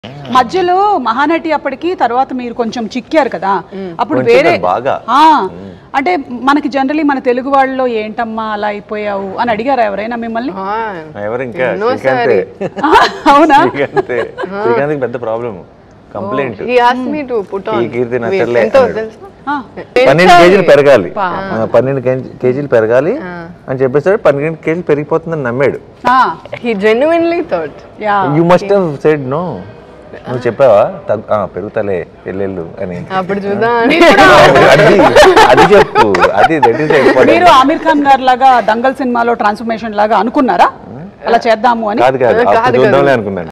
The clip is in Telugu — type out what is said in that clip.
మధ్యలో మహానటి అప్పటికి తర్వాత మీరు కొంచెం చిక్కారు కదా అప్పుడు కొంచెం వేరే కాదు, బాగా. ఆ, అంటే మనకి జనరలీ మన తెలుగు వాళ్ళలో ఏంటమ్మా అలా అయిపోయావు అని అడిగారా ఎవరైనా మిమ్మల్ని ఆ, ఎవరు ఇంకా ఎన్నోసారి. శ్రీకాంతే ఆ, అవునా శ్రీకాంతే శ్రీకాంత్కి పెద్ద problem complaint he asked me to put on ఈ కీర్తి weight. నచ్చలే ఎంతో అన్నాడు. తెలుసా ఆ, పన్నెండు కేజీలు పెరగాలి పా. ఆ, పన్నెండు కేజీ- కేజీలు పెరగాలి అని చెప్పేసాడు పన్నెండు కేజీలు పెరిగిపోతుందని నమ్మాడు ఆ, he genuinely thought yeah you must have said no నువ్వు చెప్పావా తగ్గు ఆ, పెరుగుతలే ఎల్లెళ్ళు అని అప్పుడు చూద్దాం అది అది చెప్పు అది దట్ ఈస్ మీరు ఆమీర్ ఖాన్ గారు లాగా దంగల్ సినిమాలో ట్రాన్స్ఫర్మేషన్ లాగా అనుకున్నారా అలా చేద్దాము అని కాదు కాదు కాదు, అప్పుడు కాదు. చూద్దాంలే అనుకున్నాను